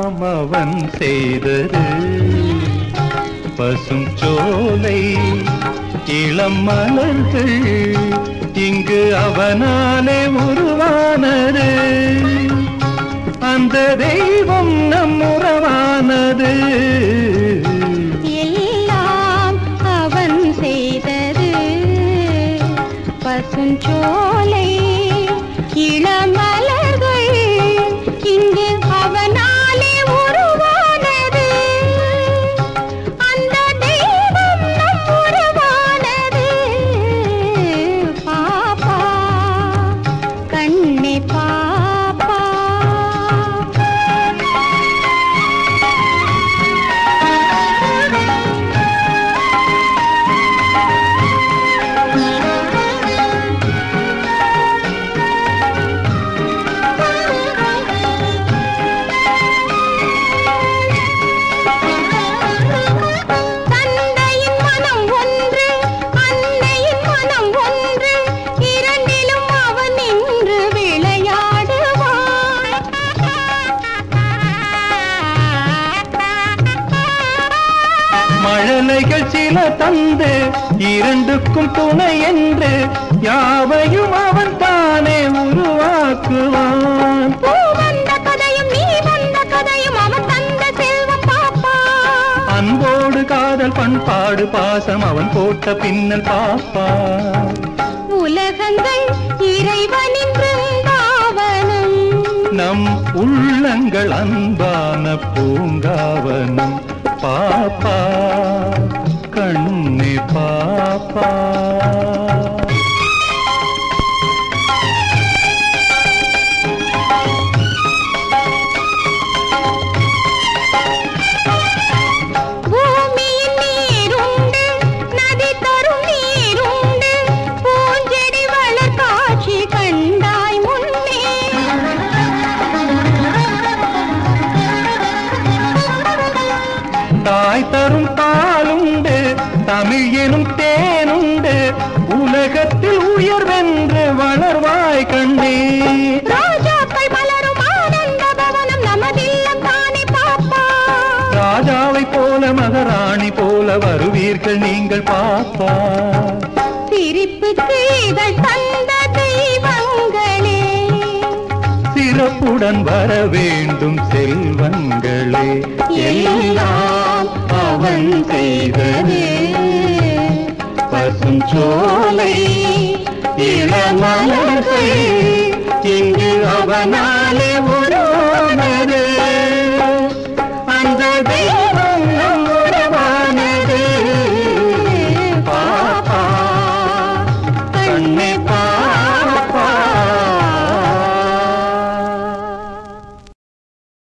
எல்லாம் அவன் செய்தது பசும் சோலை இளம் மலர்கள் இங்கு அவனாலே உருவானது அந்த தெய்வம் நம் உறவானது எல்லாம் அவன் செய்தது பசுஞ்சோலை இளமலர்கள் இங்கு அவனாலே உருவானது அந்த தெய்வம் நம் உருவானது பாப்பா கண்ணே பாப்பா தந்தையின் மனம் ஒன்று அன்னையின் மனம் ஒன்று இரண்டிலும் அவன் நின்று விளையாடுவான் மழலைகள் சில தந்து இரண்டுக்கும் துணை என்று யாவையும் அவன் தானே உருவாக்குவான் பூ வந்த கதையும் நீ வந்த கதையும் அவன் தந்த செல்வம் பாப்பா அன்போடு காதல் பண்பாடு பாசம் அவன் போட்ட பின்னல் பாப்பா உலகங்கள் இறைவனின் பிருந்தாவனம் நம் உள்ளங்கள் அன்பான பூங்காவனம் பாப்பா கண்ணே பாப்பா பூமியின் நீருண்டு நதி தரும் நீருண்டு பூஞ்செடி வளர் காட்சி கண்டாய் முன்னே தாய் தரும் பாலுண்டு தமிழ் எனும் தேனுண்டு உலகத்தில் உயர்வென்று வளர்வாய் கண்ணே ரோஜாக்கள் மலரும் ஆனந்த பவனம் நமதில்லம் தானே பாப்பா ராஜாவை போல மகாராணி போல வருவீர்கள் நீங்கள் பாப்பா சிரிப்புக்கு இதழ் தந்த தெய்வங்களே சிறப்புடன் வர வேண்டும் செல்வங்களே எல்லாம் அவன் செய்தது பசும் சோலை இளமலர்கள் இங்கு அவனாலே